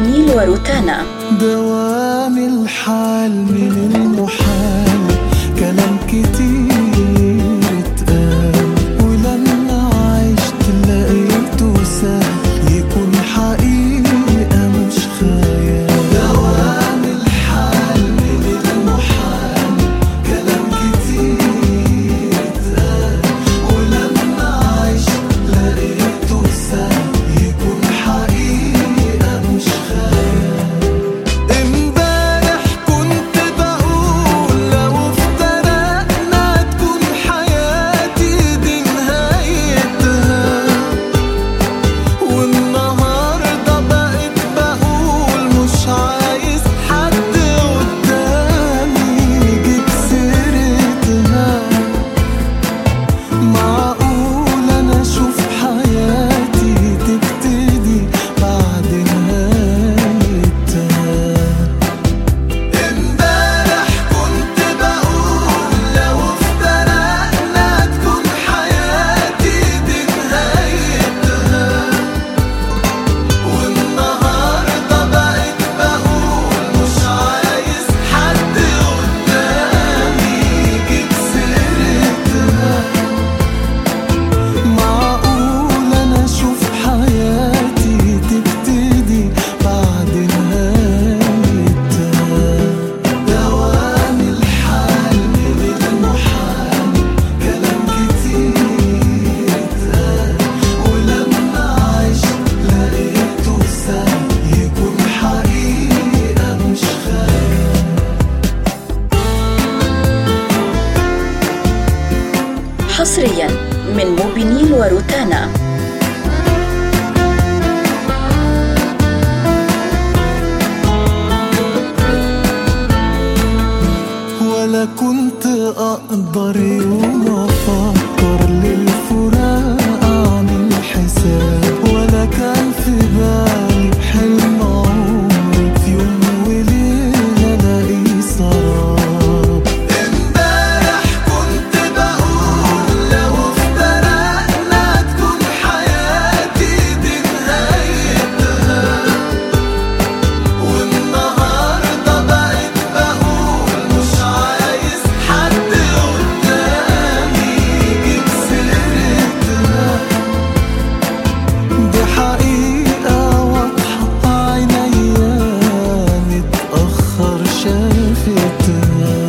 موبينيل وروتانا دوام الحال من المحال كلام كتير اتقال ولما عشت لقيته سهل يكون حقيقة مش خيال دوام الحال من المحال كلام كتير اتقال ولما عشت لقيته سهل يكون حقيقة مش خيال امبارح كنت بقول لو افترقنا تكون حياتي دي نهايتها والنهارده بقيت بقول مش عايز حد قدامي يجيب سيرتها معقول انا اشوف حياتي تبتدي بعد نهايتها امبارح كنت بقول لو افترقنا تكون حياتي دي نهايتها والنهارده بقيت بقول مش عايز حد قدامي يجيب سيرتها معقول انا اشوف حياتي تبتدي بعد نهايتها دوام الحال من المحال كلام كتير اتقال ولما عشت لقيته سهل يكون حقيقة مش خيال حصريا من موبينيل وروتانا ولا كنت أقدر يوم أفكر للفراق أعمل حساب ولا كان في بالي حلم عمري في يوم وليلة ألاقي سراب امبارح كنت بقول لو افترقنا تكون حياتي دي نهايتها والنهارده بقيت بقول مش عايز حد قدامي يجيب سيرتها دي حقيقة واضحة عينيا متأخر شافتها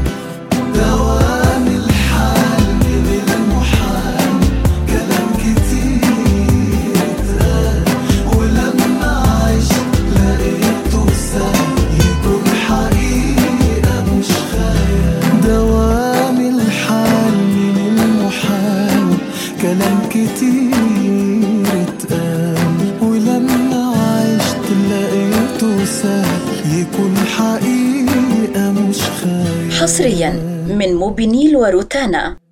دوام الحال من المحال كلام كتير اتقال ولما عشت لقيته سهل يكون حقيقة مش خيال دوام الحال من المحال كلام كتير اتقال ولما عشت لقيته سهل يكون حقيقة مش خيال حصريا من موبينيل وروتانا